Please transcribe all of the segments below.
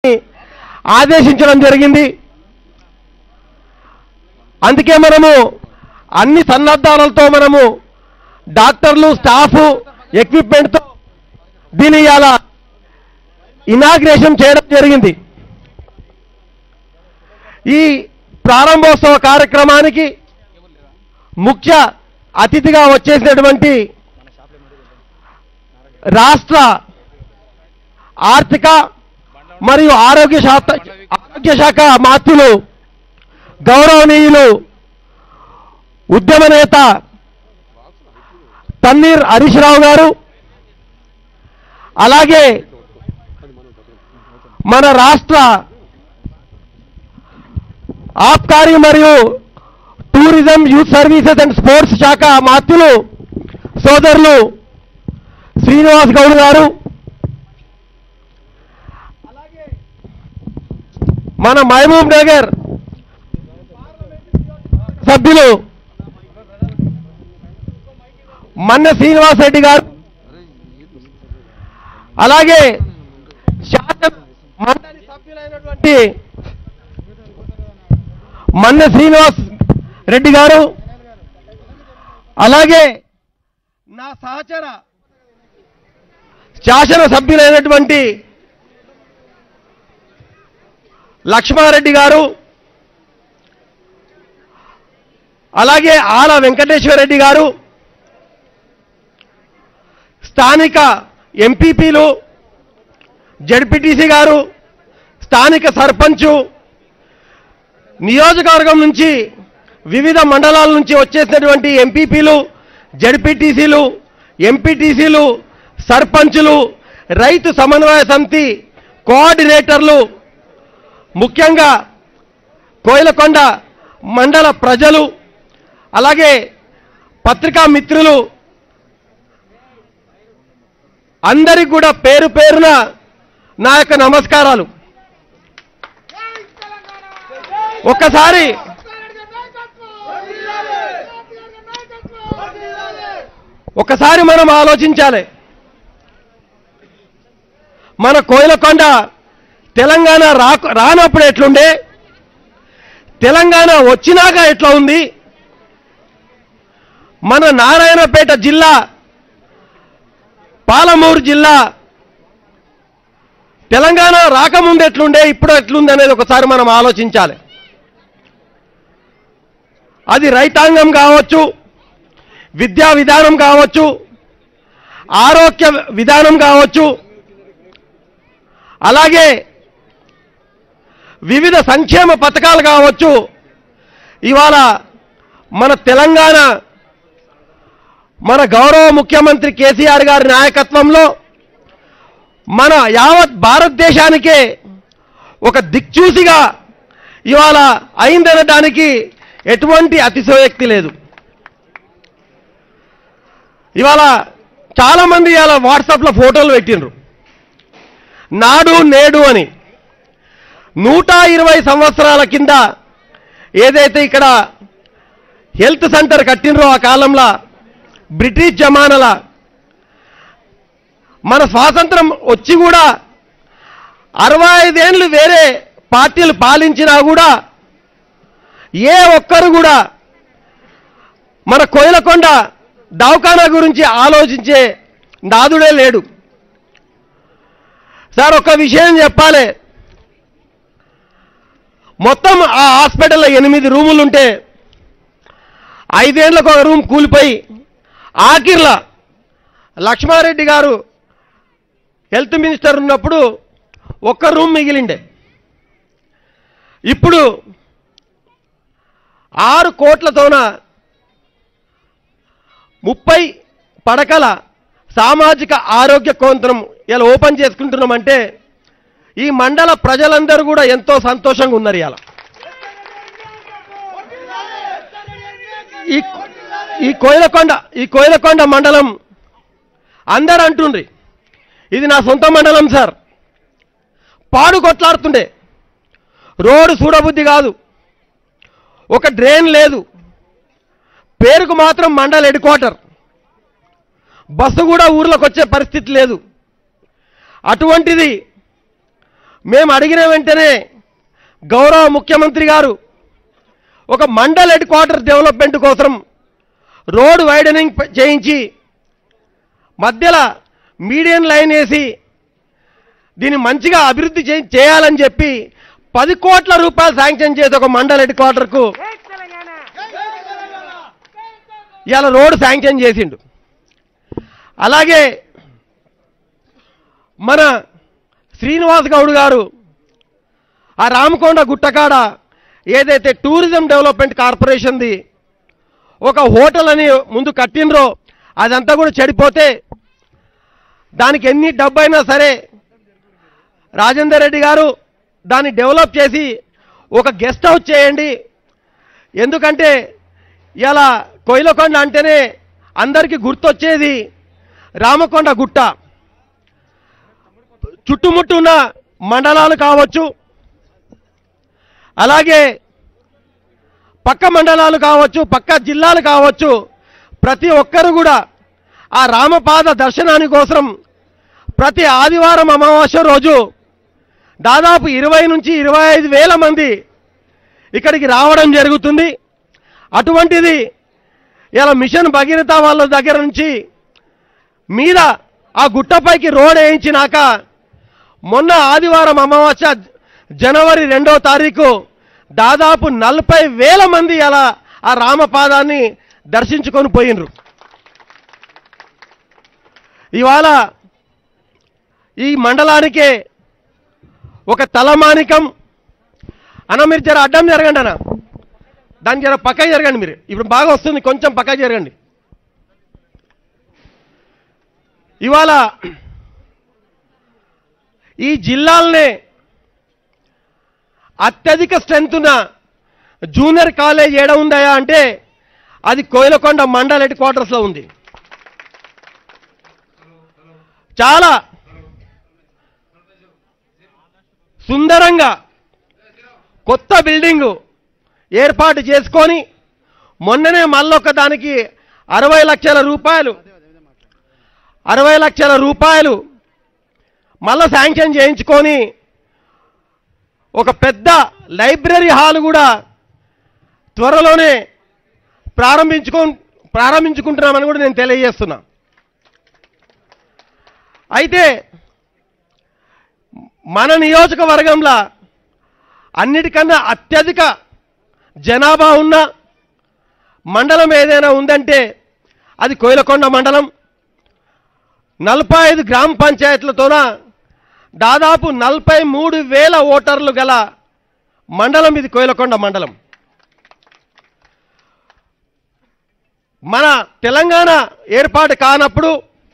ఆదేశించడం జరిగింది అందుకే మనము అన్ని సన్నద్ధాలతో మనము డాక్టర్లు స్టాఫ్ ఎక్విప్మెంట్తో దీని ఇవాళ ఇనాగ్రేషన్ చేయడం జరిగింది ఈ ప్రారంభోత్సవ కార్యక్రమానికి ముఖ్య అతిథిగా వచ్చేసినటువంటి రాష్ట్ర ఆర్థిక మరియు ఆరోగ్య శాఖ ఆరోగ్య శాఖ మాత్రులు గౌరవనీయులు ఉద్యమ నేత తన్నీర్ హరీష్ రావు గారు అలాగే మన రాష్ట్ర ఆబ్కారీ మరియు tourism youth services and sports శాఖ మాత్రులు సోదరులు శ్రీనివాస్ గౌడ్ గారు మన మహబూబ్ నగర్ సభ్యులు మన్న శ్రీనివాస్ రెడ్డి గారు అలాగే శాసన మండలి సభ్యులైనటువంటి మన్న శ్రీనివాస్ రెడ్డి గారు అలాగే నా సహచర శాసన సభ్యులైనటువంటి లక్ష్మారెడ్డి గారు అలాగే ఆల వెంకటేశ్వర రెడ్డి గారు స్థానిక ఎంపీపీలు జడ్పీటీసీ గారు స్థానిక సర్పంచు నియోజకవర్గం నుంచి వివిధ మండలాల నుంచి వచ్చేసినటువంటి ఎంపీపీలు జడ్పీటీసీలు ఎంపీటీసీలు సర్పంచులు రైతు సమన్వయ సమితి కోఆర్డినేటర్లు ముఖ్యంగా కోయిలకొండ మండల ప్రజలు అలాగే పత్రికా మిత్రులు అందరికి కూడా పేరు పేరున నా యొక్క నమస్కారాలు ఒక్కసారి ఒకసారి మనం ఆలోచించాలి మన కోయిలకొండ తెలంగాణ రా రానప్పుడు ఎట్లుండే తెలంగాణ వచ్చినాక ఎట్లా ఉంది మన నారాయణపేట జిల్లా పాలమూరు జిల్లా తెలంగాణ రాకముందు ఎట్లుండే ఇప్పుడు ఎట్లుంది అనేది ఒకసారి మనం ఆలోచించాలి అది రైతాంగం కావచ్చు విద్యా విధానం కావచ్చు ఆరోగ్య విధానం కావచ్చు అలాగే వివిధ సంక్షేమ పథకాలు కావచ్చు ఇవాళ మన తెలంగాణ మన గౌరవ ముఖ్యమంత్రి కేసీఆర్ గారి నాయకత్వంలో మన యావత్ భారతదేశానికే ఒక దిక్చూసిగా ఇవాళ అయిందనడానికి ఎటువంటి అతిశయోక్తి లేదు ఇవాళ చాలామంది ఇవాళ వాట్సాప్లో ఫోటోలు పెట్టిండ్రు నాడు నేడు అని నూట ఇరవై సంవత్సరాల కింద ఏదైతే ఇక్కడ హెల్త్ సెంటర్ కట్టినరో ఆ కాలంలో బ్రిటిష్ జమానల మన స్వాతంత్రం వచ్చి కూడా అరవై ఐదేళ్ళు వేరే పార్టీలు పాలించినా కూడా ఏ ఒక్కరు కూడా మన కోయిలకొండ దవాఖానా గురించి ఆలోచించే నాదుడే లేడు సార్ ఒక విషయం చెప్పాలి మొత్తం ఆ హాస్పిటల్లో ఎనిమిది రూములు ఉంటే ఐదేళ్లకు ఒక రూమ్ కూలిపోయి ఆఖిర్ల లక్ష్మారెడ్డి గారు హెల్త్ మినిస్టర్ ఉన్నప్పుడు ఒక్క రూమ్ మిగిలిండే ఇప్పుడు ఆరు కోట్లతోన ముప్పై పడకల సామాజిక ఆరోగ్య కేంద్రం ఇలా ఓపెన్ చేసుకుంటున్నామంటే ఈ మండల ప్రజలందరూ కూడా ఎంతో సంతోషంగా ఉన్నారు ఇలా ఈ ఈ కోయిలకొండ ఈ కోయిలకొండ మండలం అందరు అంటుండ్రి ఇది నా సొంత మండలం సార్ పాడు కొట్లాడుతుండే రోడ్డు చూడబుద్ధి కాదు ఒక డ్రైన్ లేదు పేరుకు మాత్రం మండల్ హెడ్ క్వార్టర్ బస్సు కూడా ఊర్లోకి వచ్చే పరిస్థితి లేదు అటువంటిది మేము అడిగిన వెంటనే గౌరవ ముఖ్యమంత్రి గారు ఒక మండల్ హెడ్ క్వార్టర్ డెవలప్మెంట్ కోసం రోడ్ వైడనింగ్ ప- చేయించి మధ్యలో మీడియం లైన్ వేసి దీన్ని మంచిగా అభివృద్ధి చే- చేయాలని చెప్పి పది కోట్ల రూపాయలు శాంక్షన్ చేసి ఒక మండల్ హెడ్ క్వార్టర్కు ఇవాళ రోడ్ శాంక్షన్ చేసిండు అలాగే మన శ్రీనివాస్ గౌడ్ గారు ఆ రామకొండ గుట్టకాడ ఏదైతే టూరిజం డెవలప్మెంట్ కార్పొరేషన్ది ఒక హోటల్ అని ముందు కట్టినరో అదంతా కూడా చెడిపోతే దానికి ఎన్ని డబ్బు అయినా సరే రాజేందర్ రెడ్డి గారు దాన్ని డెవలప్ చేసి ఒక గెస్ట్ హౌస్ చేయండి ఎందుకంటే ఇలా కొయిలకొండ అంటేనే అందరికీ గుర్తొచ్చేది రామకొండ గుట్ట చుట్టుముట్టున్న మండలాలు కావచ్చు అలాగే పక్క మండలాలు కావచ్చు పక్క జిల్లాలు కావచ్చు ప్రతి ఒక్కరు కూడా ఆ రామపాద దర్శనాని కోసం ప్రతి ఆదివారం అమావాస్య రోజు దాదాపు ఇరవై నుంచి ఇరవై ఐదు వేల మంది ఇక్కడికి రావడం జరుగుతుంది అటువంటిది ఇలా మిషన్ భగీరథ వాళ్ళ దగ్గర నుంచి మీద ఆ గుట్టపైకి రోడ్ వేయించినాక మొన్న ఆదివారం అమావాస్య జనవరి రెండో తారీఖు దాదాపు నలభై వేల మంది అలా ఆ రామపాదాన్ని దర్శించుకొని పోయినరు ఇవాళ ఈ మండలానికే ఒక తలమానికం అన్న మీరు జర అడ్డం జరగండి అన్న దాన్ని జర పక్క జరగండి మీరు ఇప్పుడు బాగా వస్తుంది కొంచెం పక్క జరగండి ఇవాళ ఈ జిల్లాలనే అత్యధిక స్ట్రెంత్ ఉన్న జూనియర్ కాలేజ్ ఏడ ఉందయా అంటే అది కోయిలకొండ మండల్ హెడ్ క్వార్టర్స్లో ఉంది చాలా సుందరంగా కొత్త బిల్డింగు ఏర్పాటు చేసుకొని మొన్ననే మళ్ళొక్క దానికి అరవై లక్షల రూపాయలు అరవై లక్షల రూపాయలు మళ్ళా శాంక్షన్ చేయించుకొని ఒక పెద్ద లైబ్రరీ హాల్ కూడా త్వరలోనే ప్రారంభించుకో ప్రారంభించుకుంటున్నామని కూడా నేను తెలియజేస్తున్నా అయితే మన నియోజకవర్గంలో అన్నిటికన్నా అత్యధిక జనాభా ఉన్న మండలం ఏదైనా ఉందంటే అది కోయిలకొండ మండలం నలభై ఐదు గ్రామ పంచాయతీలతోన దాదాపు నలభై మూడు వేల ఓటర్లు గల మండలం ఇది కోయిలకొండ మండలం మన తెలంగాణ ఏర్పాటు కానప్పుడు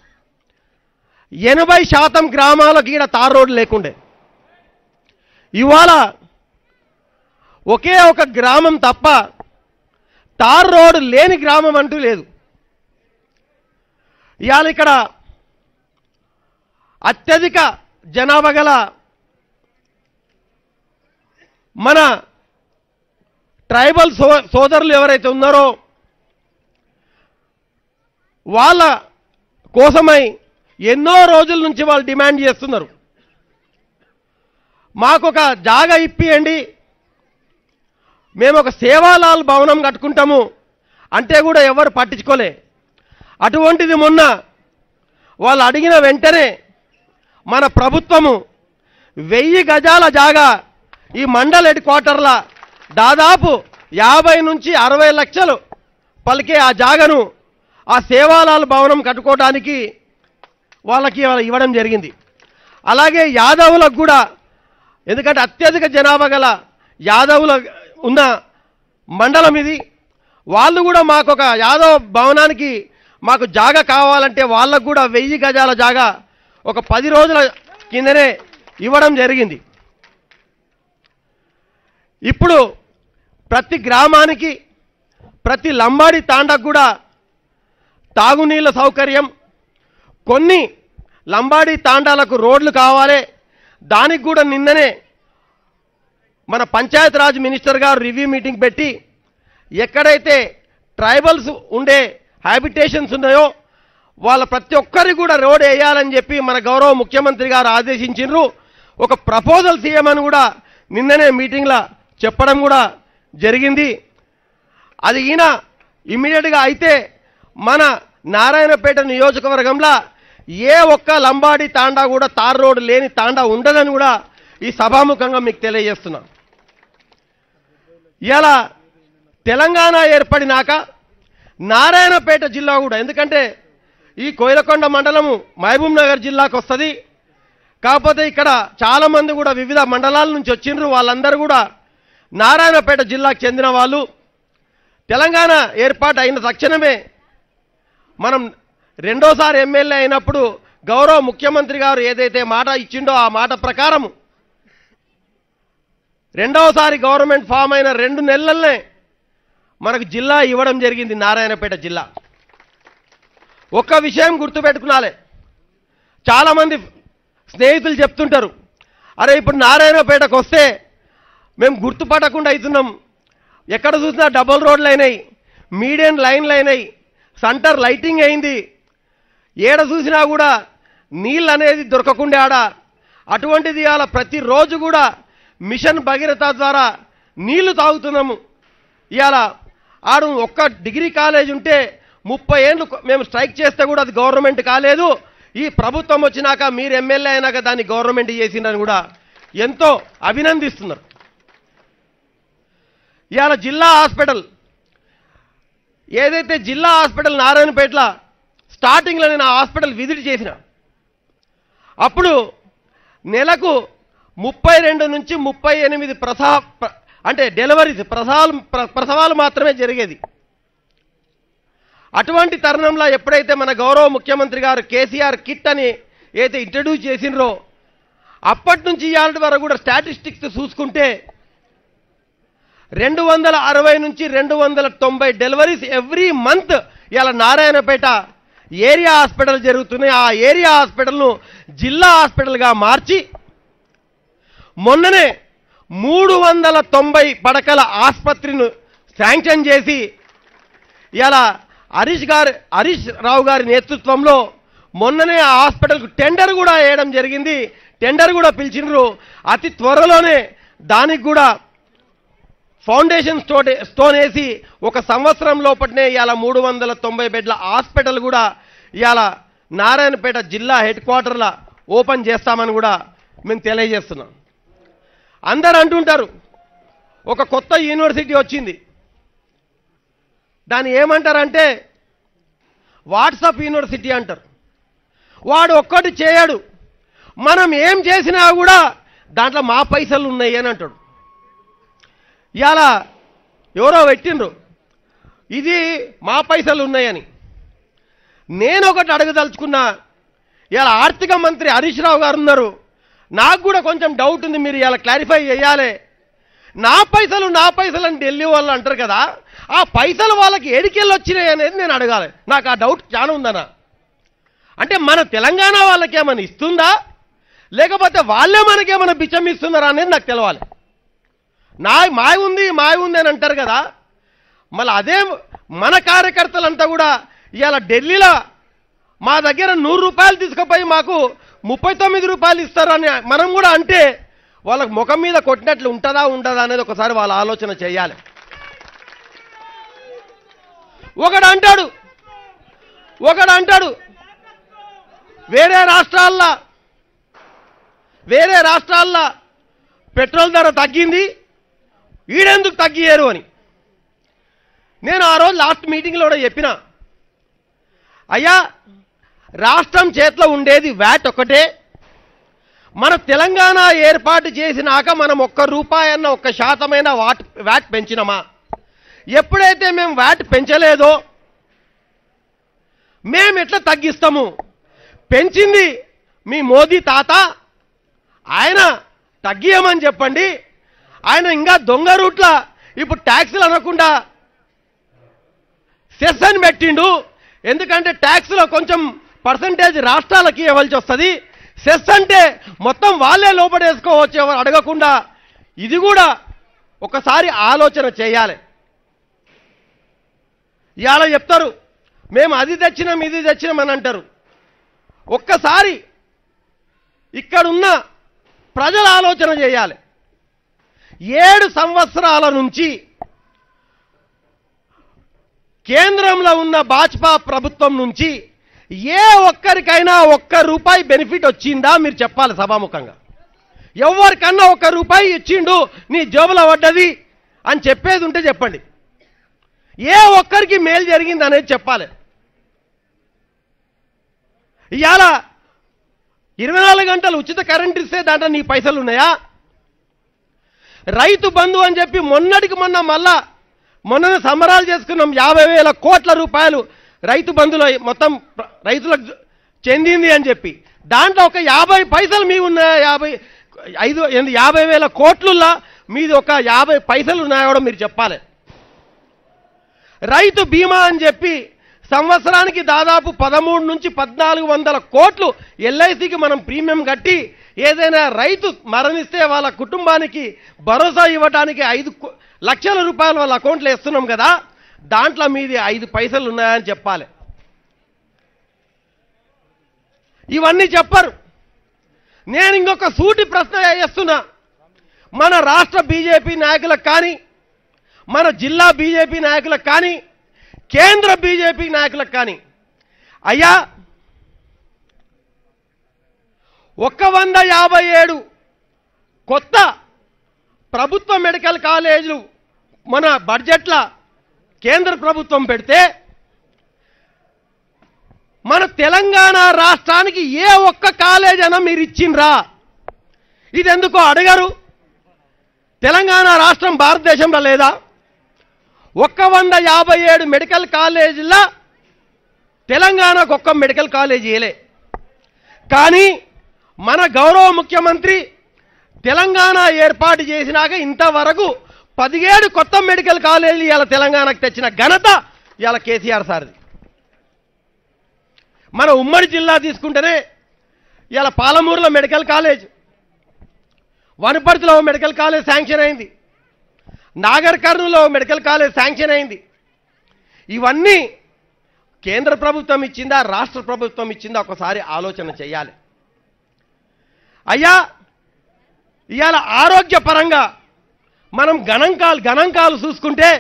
ఎనభై శాతం గ్రామాలకు ఈడ తార్ రోడ్డు లేకుండే ఇవాళ ఒకే ఒక గ్రామం తప్ప తార్ రోడ్డు లేని గ్రామం అంటూ లేదు ఇవాళ ఇక్కడ అత్యధిక జనాభా గల మన ట్రైబల్ సో సోదరులు ఎవరైతే ఉన్నారో వాళ్ళ కోసమై ఎన్నో రోజుల నుంచి వాళ్ళు డిమాండ్ చేస్తున్నారు మాకు ఒక జాగా ఇప్పియండి మేము ఒక సేవాలాల్ భవనం కట్టుకుంటాము అంటే కూడా ఎవరు పట్టించుకోలే అటువంటిది మొన్న వాళ్ళు అడిగిన వెంటనే మన ప్రభుత్వము వెయ్యి గజాల జాగా ఈ మండల్ హెడ్ క్వార్టర్ల దాదాపు యాభై నుంచి అరవై లక్షలు పలికే ఆ జాగను ఆ సేవాలాల్ భవనం కట్టుకోవడానికి వాళ్ళకి వాళ్ళ ఇవ్వడం జరిగింది అలాగే యాదవులకు కూడా ఎందుకంటే అత్యధిక జనాభా గల యాదవుల ఉన్న మండలం ఇది వాళ్ళు కూడా మాకు ఒక యాదవ్ భవనానికి మాకు జాగా కావాలంటే వాళ్ళకు కూడా వెయ్యి గజాల జాగా ఒక పది రోజుల కిందనే ఇవ్వడం జరిగింది ఇప్పుడు ప్రతి గ్రామానికి ప్రతి లంబాడి తాండకు కూడా తాగునీళ్ళ సౌకర్యం కొన్ని లంబాడి తాండాలకు రోడ్లు కావాలి దానికి కూడా నిన్ననే మన పంచాయత్ మినిస్టర్ గారు రివ్యూ మీటింగ్ పెట్టి ఎక్కడైతే ట్రైబల్స్ ఉండే హ్యాబిటేషన్స్ ఉన్నాయో వాళ్ళ ప్రతి ఒక్కరికి కూడా రోడ్ వేయాలని చెప్పి మన గౌరవ ముఖ్యమంత్రి గారు ఆదేశించారు ఒక ప్రపోజల్ చేయమని కూడా నిన్ననే మీటింగ్లో చెప్పడం కూడా జరిగింది అది ఈయన ఇమ్మీడియట్గా అయితే మన నారాయణపేట నియోజకవర్గంలో ఏ ఒక్క లంబాడి తాండా కూడా తార్ రోడ్డు లేని తాండా ఉండదని కూడా ఈ సభాముఖంగా మీకు తెలియజేస్తున్నా ఇలా తెలంగాణ ఏర్పడినాక నారాయణపేట జిల్లా కూడా ఎందుకంటే ఈ కోయిలకొండ మండలము మహబూబ్ నగర్ జిల్లాకు వస్తుంది కాకపోతే ఇక్కడ చాలామంది కూడా వివిధ మండలాల నుంచి వచ్చిండ్రు వాళ్ళందరూ కూడా నారాయణపేట జిల్లాకు చెందిన వాళ్ళు తెలంగాణ ఏర్పాటు అయిన తక్షణమే మనం రెండోసారి ఎమ్మెల్యే అయినప్పుడు గౌరవ ముఖ్యమంత్రి గారు ఏదైతే మాట ఇచ్చిండో ఆ మాట ప్రకారం రెండవసారి గవర్నమెంట్ ఫామ్ అయిన రెండు నెలలనే మనకు జిల్లా ఇవ్వడం జరిగింది నారాయణపేట జిల్లా ఒక్క విషయం గుర్తుపెట్టుకున్నాలే చాలామంది స్నేహితులు చెప్తుంటారు అరే ఇప్పుడు నారాయణపేటకు వస్తే మేము గుర్తుపట్టకుండా అవుతున్నాం ఎక్కడ చూసినా డబుల్ రోడ్లు అయినాయి మీడియం లైన్లు అయినాయి సెంటర్ లైటింగ్ అయింది ఏడ చూసినా కూడా నీళ్ళు అనేది దొరకకుండా ఆడ అటువంటిది అలా ప్రతిరోజు కూడా మిషన్ భగీరథ ద్వారా నీళ్లు తాగుతున్నాము ఇవాళ ఆడు ఒక్క డిగ్రీ కాలేజ్ ఉంటే ముప్పై ఏళ్ళు మేము స్ట్రైక్ చేస్తే కూడా అది గవర్నమెంట్ కాలేదు ఈ ప్రభుత్వం వచ్చినాక మీరు ఎమ్మెల్యే అయినాక దాన్ని గవర్నమెంట్ చేసిందని కూడా ఎంతో అభినందిస్తున్నారు ఇవాళ జిల్లా హాస్పిటల్ ఏదైతే జిల్లా హాస్పిటల్ నారాయణపేటలో స్టార్టింగ్లో నేను ఆ హాస్పిటల్ విజిట్ చేసిన అప్పుడు నెలకు ముప్పై రెండు నుంచి ముప్పై ఎనిమిది ప్రసవ ప్ర- అంటే డెలివరీస్ ప్రసవాలు ప్ర- ప్రసవాలు మాత్రమే జరిగేది అటువంటి తరుణంలో ఎప్పుడైతే మన గౌరవ ముఖ్యమంత్రి గారు కేసీఆర్ కిట్ అని ఏదైతే ఇంట్రడ్యూస్ చేసినరో అప్పటి నుంచి ఇవాళ వరకు కూడా స్టాటిస్టిక్స్ చూసుకుంటే రెండు వందల అరవై నుంచి రెండు వందల తొంభై డెలివరీస్ ఎవ్రీ మంత్ ఇలా నారాయణపేట ఏరియా హాస్పిటల్ జరుగుతున్నాయి ఆ ఏరియా హాస్పిటల్ను జిల్లా హాస్పిటల్గా మార్చి మొన్ననే మూడు వందల తొంభై పడకల ఆసుపత్రిని శాంక్షన్ చేసి ఇలా హరీష్ గారు హరీష్ రావు గారి నేతృత్వంలో మొన్ననే ఆ హాస్పిటల్కు టెండర్ కూడా వేయడం జరిగింది టెండర్ కూడా పిలిచినారు అతి త్వరలోనే దానికి కూడా ఫౌండేషన్ స్టోన్ స్టోన్ వేసి ఒక సంవత్సరం లోపటనే ఇవాళ మూడు వందల తొంభై బెడ్ల హాస్పిటల్ కూడా ఇవాళ నారాయణపేట జిల్లా హెడ్ క్వార్టర్ల ఓపెన్ చేస్తామని కూడా మేము తెలియజేస్తున్నాం అందరు అంటుంటారు ఒక కొత్త యూనివర్సిటీ వచ్చింది దాన్ని ఏమంటారంటే వాట్సాప్ యూనివర్సిటీ అంటారు వాడు ఒక్కటి చేయడు మనం ఏం చేసినా కూడా దాంట్లో మా పైసలు ఉన్నాయి అని అంటాడు ఇవాళ ఎవరో పెట్టిండ్రు ఇది మా పైసలు ఉన్నాయని నేను ఒకటి అడగదలుచుకున్నా ఇవాళ ఆర్థిక మంత్రి హరీష్ రావు గారు ఉన్నారు నాకు కూడా కొంచెం డౌట్ ఉంది మీరు ఇలా క్లారిఫై చేయాలి నా పైసలు నా పైసలు అని ఢిల్లీ వాళ్ళు అంటారు కదా ఆ పైసలు వాళ్ళకి ఏడికెళ్ళి వచ్చినాయి అనేది నేను అడగాలి నాకు ఆ డౌట్ చాలా ఉందన్న అంటే మన తెలంగాణ వాళ్ళకి ఏమైనా ఇస్తుందా లేకపోతే వాళ్ళే మనకేమైనా బిచ్చం ఇస్తున్నారా అనేది నాకు తెలవాలి నా మాయ ఉంది మాయ ఉంది అని అంటారు కదా మళ్ళీ అదే మన కార్యకర్తలంతా కూడా ఇవాళ ఢిల్లీలో మా దగ్గర నూరు రూపాయలు తీసుకుపోయి మాకు ముప్పై తొమ్మిది రూపాయలు ఇస్తారని మనం కూడా అంటే వాళ్ళకి ముఖం మీద కొట్టినట్లు ఉంటుందా ఉండదా అనేది ఒకసారి వాళ్ళ ఆలోచన చేయాలి ఒకడు అంటాడు ఒకడు అంటాడు వేరే రాష్ట్రాల్లో వేరే రాష్ట్రాల్లో పెట్రోల్ ధర తగ్గింది ఈడెందుకు తగ్గియరు అని నేను ఆ రోజు లాస్ట్ మీటింగ్లో కూడా చెప్పిన అయ్యా రాష్ట్రం చేతిలో ఉండేది వ్యాట్ ఒకటే మన తెలంగాణ ఏర్పాటు చేసినాక మనం ఒక్క రూపాయి అన్న ఒక్క శాతమైన వాట్ వ్యాట్ పెంచినమా ఎప్పుడైతే మేము వ్యాట్ పెంచలేదో మేము ఎట్లా తగ్గిస్తాము పెంచింది మీ మోదీ తాత ఆయన తగ్గియమని చెప్పండి ఆయన ఇంకా దొంగ రూట్ల ఇప్పుడు ట్యాక్సులు అనకుండా సెస్ అని పెట్టిండు ఎందుకంటే ట్యాక్స్లో కొంచెం పర్సంటేజ్ రాష్ట్రాలకి ఇవ్వాల్సి వస్తుంది సెస్ అంటే మొత్తం వాళ్ళే లోపడేసుకోవచ్చు ఎవరు అడగకుండా ఇది కూడా ఒకసారి ఆలోచన చేయాలి ఇవాళ చెప్తారు మేము అది తెచ్చినాం ఇది తెచ్చినాం అని అంటారు ఒక్కసారి ఇక్కడున్న ప్రజలు ఆలోచన చేయాలి ఏడు సంవత్సరాల నుంచి కేంద్రంలో ఉన్న భాజపా ప్రభుత్వం నుంచి ఏ ఒక్కరికైనా ఒక్క రూపాయి బెనిఫిట్ వచ్చిందా మీరు చెప్పాలి సభాముఖంగా ఎవరికన్నా ఒక్క రూపాయి ఇచ్చిండు నీ జోబులో పడ్డది అని చెప్పేది ఉంటే చెప్పండి ఏ ఒక్కరికి మేలు జరిగింది అనేది చెప్పాలి ఇవాళ ఇరవై నాలుగు గంటలు ఉచిత కరెంట్ ఇస్తే దాంట్లో నీ పైసలు ఉన్నాయా రైతు బంధు అని చెప్పి మొన్నటికి మొన్న మళ్ళా మొన్న సంబరాలు చేసుకున్నాం యాభై వేల కోట్ల రూపాయలు రైతు బంధులో మొత్తం ప్ర- రైతులకు చెందింది అని చెప్పి దాంట్లో ఒక యాభై పైసలు మీ ఉన్నాయా యాభై ఐదు ఏంది యాభై వేల కోట్లులా మీది ఒక యాభై పైసలు ఉన్నాయా కూడా మీరు చెప్పాలి రైతు బీమా అని చెప్పి సంవత్సరానికి దాదాపు పదమూడు నుంచి పద్నాలుగు వందల కోట్లు ఎల్ఐసికి మనం ప్రీమియం కట్టి ఏదైనా రైతు మరణిస్తే వాళ్ళ కుటుంబానికి భరోసా ఇవ్వడానికి ఐదు కో- లక్షల రూపాయలు వాళ్ళ అకౌంట్లో వేస్తున్నాం కదా దాంట్లో మీది ఐదు పైసలు ఉన్నాయని చెప్పాలి ఇవన్నీ చెప్పరు నేను ఇంకొక సూటి ప్రశ్న వేస్తున్నా మన రాష్ట్ర బీజేపీ నాయకులకు కానీ మన జిల్లా బీజేపీ నాయకులకు కానీ కేంద్ర బీజేపీ నాయకులకు కానీ అయ్యా ఒక్క వంద యాభై ఏడు కొత్త ప్రభుత్వ మెడికల్ కాలేజీలు మన బడ్జెట్ల కేంద్ర ప్రభుత్వం పెడితే మన తెలంగాణ రాష్ట్రానికి ఏ ఒక్క కాలేజ్ అయినా మీరు ఇచ్చిండ్రా ఇది ఎందుకో అడగరు తెలంగాణ రాష్ట్రం భారతదేశంలో లేదా ఒక్క వంద యాభై ఏడు మెడికల్ కాలేజీల తెలంగాణకు ఒక్క మెడికల్ కాలేజీ ఇయలే కానీ మన గౌరవ ముఖ్యమంత్రి తెలంగాణ ఏర్పాటు చేసినాక ఇంతవరకు పదిహేడు కొత్త మెడికల్ కాలేజీలు ఇవాళ తెలంగాణకు తెచ్చిన ఘనత ఇవాళ కేసీఆర్ సార్ది మన ఉమ్మడి జిల్లా తీసుకుంటేనే ఇవాళ పాలమూరులో మెడికల్ కాలేజ్ వనపర్తిలో ఓ మెడికల్ కాలేజ్ శాంక్షన్ అయింది నాగర్ కర్నూలులో ఓ మెడికల్ కాలేజ్ శాంక్షన్ అయింది ఇవన్నీ కేంద్ర ప్రభుత్వం ఇచ్చిందా రాష్ట్ర ప్రభుత్వం ఇచ్చిందా ఒకసారి ఆలోచన చేయాలి అయ్యా ఇవాళ ఆరోగ్యపరంగా మనం గణాంకాలు గణాంకాలు చూసుకుంటే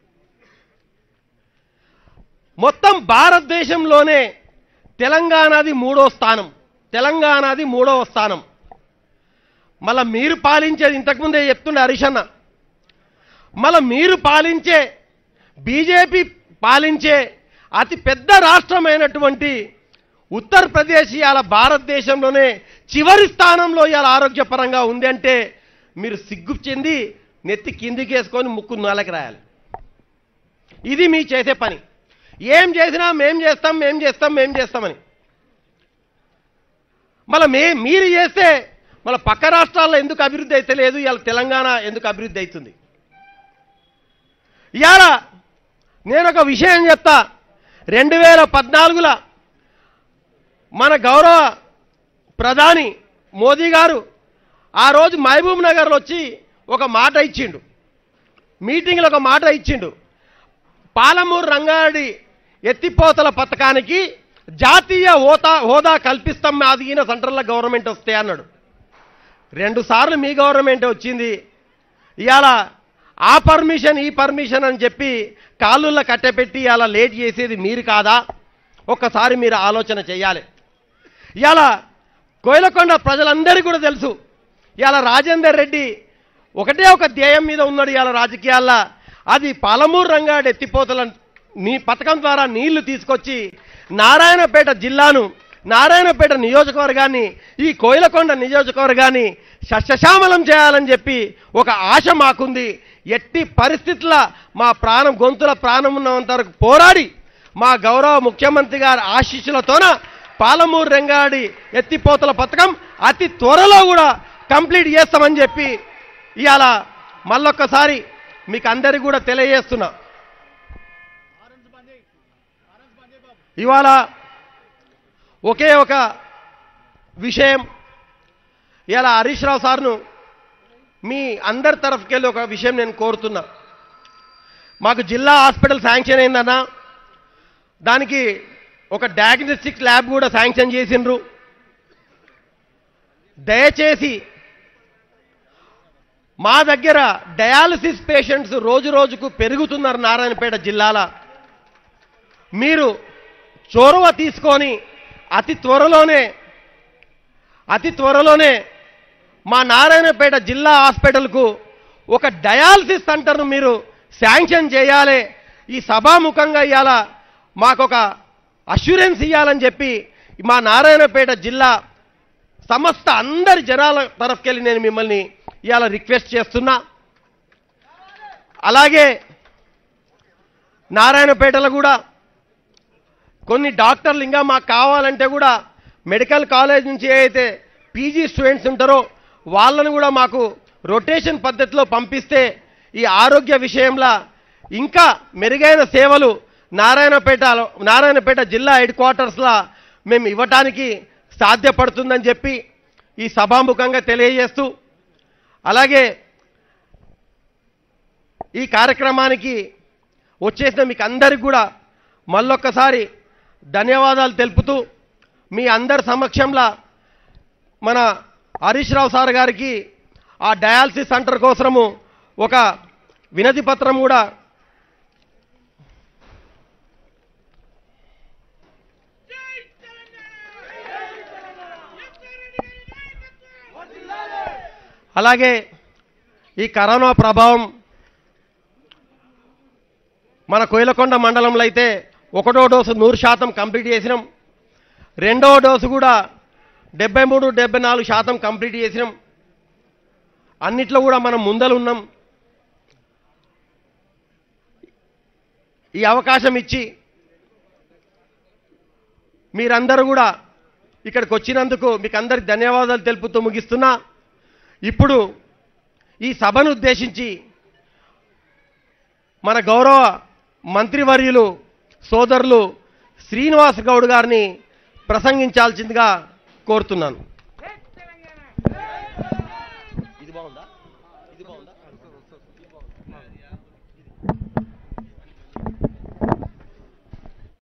మొత్తం భారతదేశంలోనే తెలంగాణది మూడో స్థానం తెలంగాణది మూడవ స్థానం మళ్ళా మీరు పాలించేది ఇంతకుముందే చెప్తుండే హరీష్ అన్న మళ్ళా మీరు పాలించే బీజేపీ పాలించే అతి పెద్ద రాష్ట్రమైనటువంటి ఉత్తరప్రదేశ్ ఇవాళ భారతదేశంలోనే చివరి స్థానంలో ఇవాళ ఆరోగ్యపరంగా ఉంది అంటే మీరు సిగ్గు చెంది నెత్తి కిందికి వేసుకొని ముక్కు నేలకు రాయాలి ఇది మీ చేసే పని ఏం చేసినా మేం చేస్తాం మేం చేస్తాం మేం చేస్తామని మళ్ళీ మే మీరు చేస్తే మళ్ళీ పక్క రాష్ట్రాల్లో ఎందుకు అభివృద్ధి అయితే లేదు ఇవాళ తెలంగాణ ఎందుకు అభివృద్ధి అవుతుంది ఇవాళ నేను ఒక విషయం చెప్తా రెండు వేల పద్నాలుగులో మన గౌరవ ప్రధాని మోదీ గారు ఆ రోజు మహబూబ్ నగర్లో వచ్చి ఒక మాట ఇచ్చిండు మీటింగ్లో ఒక మాట ఇచ్చిండు పాలమూరు రంగారెడ్డి ఎత్తిపోతల పథకానికి జాతీయ హోదా హోదా కల్పిస్తాం అది ఈయన సెంట్రల్లో గవర్నమెంట్ వస్తే అన్నాడు రెండు సార్లు మీ గవర్నమెంట్ వచ్చింది ఇవాళ ఆ పర్మిషన్ ఈ పర్మిషన్ అని చెప్పి కాళ్ళుల్లో కట్టెపెట్టి అలా లేట్ చేసేది మీరు కాదా ఒక్కసారి మీరు ఆలోచన చేయాలి ఇవాళ కోయిలకొండ ప్రజలందరికీ కూడా తెలుసు ఇవాళ రాజేందర్ రెడ్డి ఒకటే ఒక ధ్యేయం మీద ఉన్నాడు ఇవాళ రాజకీయాల్లో అది పాలమూరు రంగాడు ఎత్తిపోతల నీ పథకం ద్వారా నీళ్లు తీసుకొచ్చి నారాయణపేట జిల్లాను నారాయణపేట నియోజకవర్గాన్ని ఈ కోయిలకొండ నియోజకవర్గాన్ని సస్యశ్యామలం చేయాలని చెప్పి ఒక ఆశ మాకుంది ఎట్టి పరిస్థితుల మా ప్రాణం గొంతుల ప్రాణం ఉన్నంత వరకు పోరాడి మా గౌరవ ముఖ్యమంత్రి గారి ఆశీస్సులతోన పాలమూరు రంగాడి ఎత్తిపోతల పథకం అతి త్వరలో కూడా కంప్లీట్ చేస్తామని చెప్పి ఇవాళ మళ్ళొక్కసారి మీకు అందరికీ కూడా తెలియజేస్తున్నా ఇవాళ ఒకే ఒక విషయం ఇలా హరీష్ రావు సార్ను మీ అందరి తరఫుకెళ్ళి ఒక విషయం నేను కోరుతున్నా మాకు జిల్లా హాస్పిటల్ శాంక్షన్ అయిందన్న దానికి ఒక డయాగ్నోస్టిక్ ల్యాబ్ కూడా శాంక్షన్ చేసిండ్రు దయచేసి మా దగ్గర డయాలసిస్ పేషెంట్స్ రోజు రోజుకు పెరుగుతున్నారు నారాయణపేట జిల్లాల మీరు చొరవ తీసుకొని అతి త్వరలోనే అతి త్వరలోనే మా నారాయణపేట జిల్లా హాస్పిటల్కు ఒక డయాలసిస్ సెంటర్ను మీరు శాంక్షన్ చేయాలి ఈ సభాముఖంగా ఇవాళ మాకొక అష్యూరెన్స్ ఇవ్వాలని చెప్పి మా నారాయణపేట జిల్లా సమస్త అందరి జనాల తరఫుకెళ్ళి నేను మిమ్మల్ని ఇవాళ రిక్వెస్ట్ చేస్తున్నా అలాగే నారాయణపేటలో కూడా కొన్ని డాక్టర్లు ఇంకా మాకు కావాలంటే కూడా మెడికల్ కాలేజ్ నుంచి అయితే పీజీ స్టూడెంట్స్ ఉంటారో వాళ్ళను కూడా మాకు రొటేషన్ పద్ధతిలో పంపిస్తే ఈ ఆరోగ్య విషయంలో ఇంకా మెరుగైన సేవలు నారాయణపేట నారాయణపేట జిల్లా హెడ్ క్వార్టర్స్లో మేము ఇవ్వటానికి సాధ్యపడుతుందని చెప్పి ఈ సభాముఖంగా తెలియజేస్తూ అలాగే ఈ కార్యక్రమానికి వచ్చేసిన మీకు అందరికి కూడా మళ్ళొక్కసారి ధన్యవాదాలు తెలుపుతూ మీ అందరి సమక్షంలో మన హరీష్ రావు సార్ గారికి ఆ డయాలసిస్ సెంటర్ కోసము ఒక వినతి పత్రం కూడా అలాగే ఈ కరోనా ప్రభావం మన కోయిలకొండ మండలంలో అయితే ఒకటో డోసు నూరు శాతం కంప్లీట్ చేసినాం రెండో డోసు కూడా డెబ్బై మూడు డెబ్బై నాలుగు శాతం కంప్లీట్ చేసినాం అన్నిట్లో కూడా మనం ముందలు ఉన్నాం ఈ అవకాశం ఇచ్చి మీరందరూ కూడా ఇక్కడికి వచ్చినందుకు మీకు అందరికి ధన్యవాదాలు తెలుపుతూ ముగిస్తున్నా ఇప్పుడు ఈ సభను ఉద్దేశించి మన గౌరవ మంత్రివర్యులు సోదరులు శ్రీనివాస్ గౌడ్ గారిని ప్రసంగించాల్సిందిగా కోరుతున్నాను ఇది బాగుందా ఇది బాగుందా